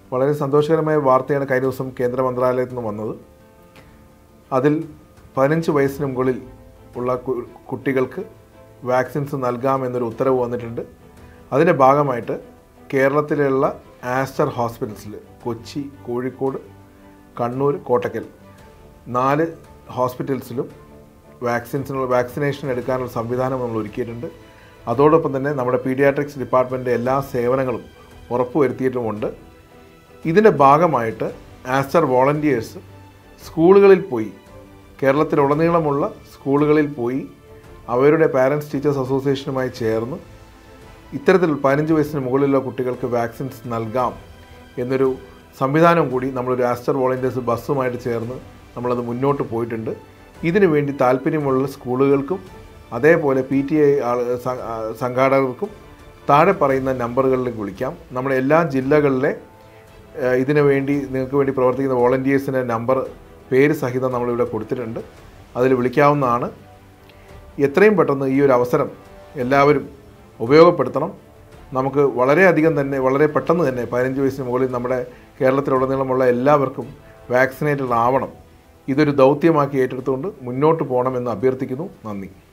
വളരെ സന്തോഷകരമായ വാർത്തയാണ് കഴിഞ്ഞ ദിവസം കേന്ദ്ര മന്ത്രാലയത്തിൽ നിന്ന് വന്നത് അതിൽ പതിനഞ്ച് വയസ്സിന് മുകളിൽ ഉള്ള കു- കുട്ടികൾക്ക് വാക്സിൻസ് നൽകാം എന്നൊരു ഉത്തരവ് വന്നിട്ടുണ്ട് അതിൻ്റെ ഭാഗമായിട്ട് കേരളത്തിലുള്ള ആസ്റ്റർ ഹോസ്പിറ്റൽസിൽ കൊച്ചി കോഴിക്കോട് കണ്ണൂർ കോട്ടക്കൽ നാല് ഹോസ്പിറ്റൽസിലും വാക്സിൻസിനുള്ള വാക്സിനേഷൻ എടുക്കാനുള്ള സംവിധാനം നമ്മൾ ഒരുക്കിയിട്ടുണ്ട് അതോടൊപ്പം തന്നെ നമ്മുടെ പീഡിയാട്രിക്സ് ഡിപ്പാർട്ട്മെൻറ്റിൻ്റെ എല്ലാ സേവനങ്ങളും ഉറപ്പുവരുത്തിയിട്ടുമുണ്ട് ഇതിൻ്റെ ഭാഗമായിട്ട് ആസ്റ്റർ വോളണ്ടിയേഴ്സ് സ്കൂളുകളിൽ പോയി കേരളത്തിലുടനീളമുള്ള സ്കൂളുകളിൽ പോയി അവരുടെ പാരൻസ് ടീച്ചേഴ്സ് അസോസിയേഷനുമായി ചേർന്ന് ഇത്തരത്തിൽ പതിനഞ്ച് വയസ്സിന് മുകളിലുള്ള കുട്ടികൾക്ക് വാക്സിൻസ് നൽകാം എന്നൊരു സംവിധാനം കൂടി നമ്മളൊരു ആസ്റ്റർ വോളണ്ടിയേഴ്സ് ബസ്സുമായിട്ട് ചേർന്ന് നമ്മളത് മുന്നോട്ട് പോയിട്ടുണ്ട് ഇതിനു വേണ്ടി താല്പര്യമുള്ള സ്കൂളുകൾക്കും അതേപോലെ പി ടി ഐ സംഘാടകർക്കും താഴെ പറയുന്ന നമ്പറുകളിലേക്ക് വിളിക്കാം നമ്മുടെ എല്ലാ ജില്ലകളിലെ ഏഹ്, ഇതിനു വേണ്ടി നിങ്ങൾക്ക് വേണ്ടി പ്രവർത്തിക്കുന്ന വോളണ്ടിയേഴ്സിൻ്റെ നമ്പർ പേര് സഹിതം നമ്മളിവിടെ കൊടുത്തിട്ടുണ്ട് അതിൽ വിളിക്കാവുന്നതാണ് എത്രയും പെട്ടെന്ന് ഈ ഒരു അവസരം എല്ലാവരും ഉപയോഗപ്പെടുത്തണം നമുക്ക് വളരെയധികം തന്നെ വളരെ പെട്ടെന്ന് തന്നെ പതിനഞ്ച് വയസ്സിന് മുകളിൽ നമ്മുടെ കേരളത്തിലുടനീളമുള്ള എല്ലാവർക്കും വാക്സിനേറ്റഡ് ആവണം ഇതൊരു ദൗത്യമാക്കി ഏറ്റെടുത്തുകൊണ്ട് മുന്നോട്ട് പോകണമെന്ന് അഭ്യർത്ഥിക്കുന്നു നന്ദി